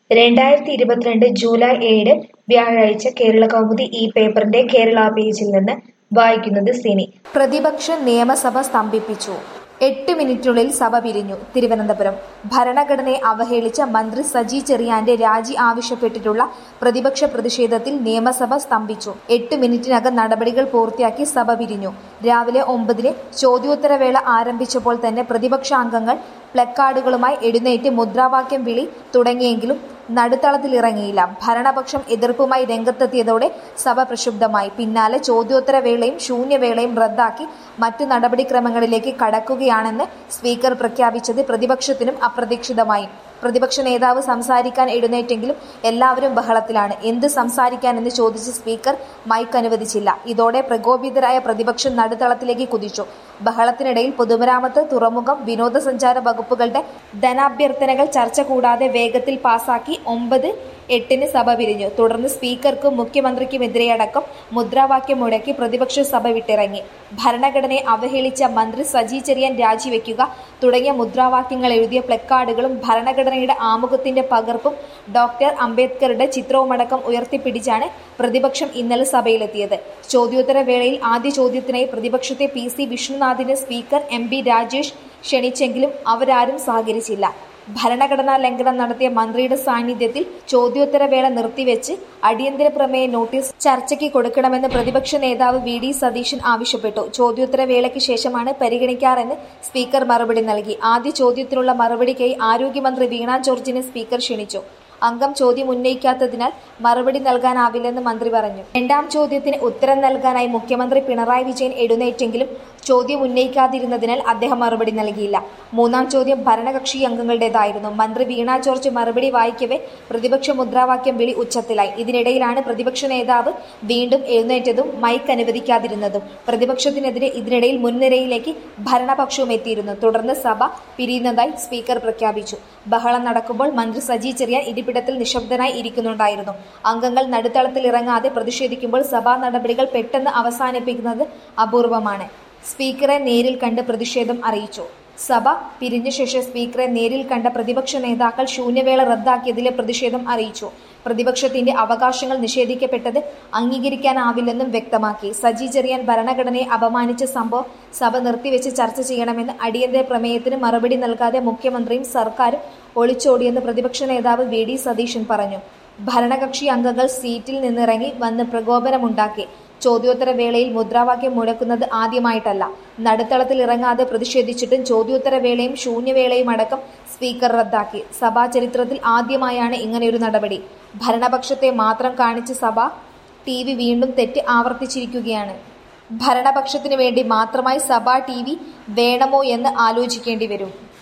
രണ്ടായിരത്തി ഇരുപത്തിരണ്ട് ജൂലൈ ഏഴ് വ്യാഴാഴ്ച കേരളകൗമുദി ഈ പേപ്പറിന്റെ കേരള പേജിൽ നിന്ന് വായിക്കുന്നത് സിനി പ്രതിപക്ഷ നിയമസഭ സ്തംഭിപ്പിച്ചു എട്ട് മിനിറ്റിനുള്ളിൽ സഭ പിരിഞ്ഞു തിരുവനന്തപുരം ഭരണഘടനയെ അവഹേളിച്ച മന്ത്രി സജി ചെറിയാന്റെ രാജി ആവശ്യപ്പെട്ടിട്ടുള്ള പ്രതിപക്ഷ പ്രതിഷേധത്തിൽ നിയമസഭ സ്തംഭിച്ചു എട്ട് മിനിറ്റിനകം നടപടികൾ പൂർത്തിയാക്കി സഭ പിരിഞ്ഞു രാവിലെ ഒമ്പതിന് ചോദ്യോത്തരവേള ആരംഭിച്ചപ്പോൾ തന്നെ പ്രതിപക്ഷ അംഗങ്ങൾ പ്ലക്കാർഡുകളുമായി എഴുന്നേറ്റ് മുദ്രാവാക്യം വിളി തുടങ്ങിയെങ്കിലും നടുത്തളത്തിലിറങ്ങിയില്ല ഭരണപക്ഷം എതിർപ്പുമായി രംഗത്തെത്തിയതോടെ സഭ പ്രക്ഷുബ്ധമായി പിന്നാലെ ചോദ്യോത്തരവേളയും ശൂന്യവേളയും റദ്ദാക്കി മറ്റു നടപടിക്രമങ്ങളിലേക്ക് കടക്കുകയാണെന്ന് സ്പീക്കർ പ്രഖ്യാപിച്ചത് പ്രതിപക്ഷത്തിനും അപ്രതീക്ഷിതമായി പ്രതിപക്ഷ നേതാവ് സംസാരിക്കാൻ എഴുന്നേറ്റെങ്കിലും എല്ലാവരും ബഹളത്തിലാണ് എന്ത് സംസാരിക്കാനെന്ന് ചോദിച്ച സ്പീക്കർ മൈക്ക് അനുവദിച്ചില്ല ഇതോടെ പ്രകോപിതരായ പ്രതിപക്ഷം നടുത്തളത്തിലേക്ക് കുതിച്ചു ബഹളത്തിനിടയിൽ പൊതുമരാമത്ത് തുറമുഖം വിനോദസഞ്ചാര വകുപ്പുകളുടെ ധനാഭ്യർത്ഥനകൾ ചർച്ച കൂടാതെ വേഗത്തിൽ പാസാക്കി ഒമ്പത് എട്ടിന് സഭ പിരിഞ്ഞു തുടർന്ന് സ്പീക്കർക്കും മുഖ്യമന്ത്രിക്കുമെതിരെയടക്കം മുദ്രാവാക്യം മുഴക്കി പ്രതിപക്ഷ സഭ വിട്ടിറങ്ങി ഭരണഘടനയെ അവഹേളിച്ച മന്ത്രി സജി ചെറിയാൻ രാജിവെക്കുക തുടങ്ങിയ മുദ്രാവാക്യങ്ങൾ എഴുതിയ പ്ലക്കാർഡുകളും ഭരണഘടനയുടെ ആമുഖത്തിന്റെ പകർപ്പും ഡോക്ടർ അംബേദ്കറുടെ ചിത്രവുമടക്കം ഉയർത്തിപ്പിടിച്ചാണ് പ്രതിപക്ഷം ഇന്നലെ സഭയിലെത്തിയത് ചോദ്യോത്തര വേളയിൽ ആദ്യ ചോദ്യത്തിനായി പ്രതിപക്ഷത്തെ പി സി വിഷ്ണുനാഥിനെ സ്പീക്കർ എം ബി രാജേഷ് ക്ഷണിച്ചെങ്കിലും അവരാരും സഹകരിച്ചില്ല ഭരണഘടനാ ലംഘനം നടത്തിയ മന്ത്രിയുടെ സാന്നിധ്യത്തിൽ ചോദ്യോത്തരവേള നിർത്തിവെച്ച് അടിയന്തര പ്രമേയ നോട്ടീസ് ചർച്ചയ്ക്ക് കൊടുക്കണമെന്ന് പ്രതിപക്ഷ നേതാവ് വി ഡി സതീശൻ ആവശ്യപ്പെട്ടു ചോദ്യോത്തരവേളയ്ക്ക് ശേഷമാണ് പരിഗണിക്കാറെന്ന് സ്പീക്കർ മറുപടി നൽകി ആദ്യ ചോദ്യത്തിനുള്ള മറുപടിക്കായി ആരോഗ്യമന്ത്രി വീണ ജോർജിനെ സ്പീക്കർ ക്ഷണിച്ചു അംഗം ചോദ്യം ഉന്നയിക്കാത്തതിനാൽ മറുപടി നൽകാനാവില്ലെന്ന് മന്ത്രി പറഞ്ഞു രണ്ടാം ചോദ്യത്തിന് ഉത്തരം നൽകാനായി മുഖ്യമന്ത്രി പിണറായി വിജയൻ എഴുന്നേറ്റെങ്കിലും ചോദ്യം ഉന്നയിക്കാതിരുന്നതിനാൽ അദ്ദേഹം മറുപടി നൽകിയില്ല മൂന്നാം ചോദ്യം ഭരണകക്ഷി അംഗങ്ങളുടേതായിരുന്നു മന്ത്രി വീണ ജോർജ് മറുപടി വായിക്കവേ പ്രതിപക്ഷ മുദ്രാവാക്യം വിളി ഉച്ചത്തിലായി ഇതിനിടയിലാണ് പ്രതിപക്ഷ നേതാവ് വീണ്ടും എഴുന്നേറ്റതും മൈക്ക് അനുവദിക്കാതിരുന്നതും പ്രതിപക്ഷത്തിനെതിരെ ഇതിനിടയിൽ മുൻനിരയിലേക്ക് ഭരണപക്ഷവും എത്തിയിരുന്നു തുടർന്ന് സഭ പിരിയുന്നതായി സ്പീക്കർ പ്രഖ്യാപിച്ചു ബഹളം നടക്കുമ്പോൾ മന്ത്രി സജി ചെറിയാൻ ഇരിപ്പിടത്തിൽ നിശബ്ദനായി ഇരിക്കുന്നുണ്ടായിരുന്നു അംഗങ്ങൾ നടുത്തളത്തിൽ ഇറങ്ങാതെ പ്രതിഷേധിക്കുമ്പോൾ സഭാ നടപടികൾ പെട്ടെന്ന് അവസാനിപ്പിക്കുന്നത് അപൂർവമാണ് സ്പീക്കറെ നേരിൽ കണ്ട് പ്രതിഷേധം അറിയിച്ചു സഭ പിരിഞ്ഞ ശേഷം സ്പീക്കറെ നേരിൽ കണ്ട പ്രതിപക്ഷ നേതാക്കൾ ശൂന്യവേള റദ്ദാക്കിയതിലെ പ്രതിഷേധം അറിയിച്ചു പ്രതിപക്ഷത്തിന്റെ അവകാശങ്ങൾ നിഷേധിക്കപ്പെട്ടത് അംഗീകരിക്കാനാവില്ലെന്നും വ്യക്തമാക്കി സജി ചെറിയാൻ ഭരണഘടനയെ അപമാനിച്ച സംഭവം സഭ നിർത്തിവെച്ച് ചർച്ച ചെയ്യണമെന്ന് അടിയന്തര പ്രമേയത്തിന് മറുപടി നൽകാതെ മുഖ്യമന്ത്രിയും സർക്കാരും ഒളിച്ചോടിയെന്ന് പ്രതിപക്ഷ നേതാവ് വി ഡി സതീശൻ പറഞ്ഞു ഭരണകക്ഷി അംഗങ്ങൾ സീറ്റിൽ നിന്നിറങ്ങി വന്ന് പ്രകോപനമുണ്ടാക്കി ചോദ്യോത്തര വേളയിൽ മുദ്രാവാക്യം മുഴക്കുന്നത് ആദ്യമായിട്ടല്ല നടുത്തളത്തിൽ ഇറങ്ങാതെ പ്രതിഷേധിച്ചിട്ടും ചോദ്യോത്തര വേളയും ശൂന്യവേളയും അടക്കം സ്പീക്കർ റദ്ദാക്കി സഭാ ചരിത്രത്തിൽ ആദ്യമായാണ് ഇങ്ങനെയൊരു നടപടി ഭരണപക്ഷത്തെ മാത്രം കാണിച്ച സഭ ടി വി വീണ്ടും തെറ്റ് ആവർത്തിച്ചിരിക്കുകയാണ് ഭരണപക്ഷത്തിനു വേണ്ടി മാത്രമായി സഭാ ടി വി വേണമോ എന്ന് ആലോചിക്കേണ്ടി വരും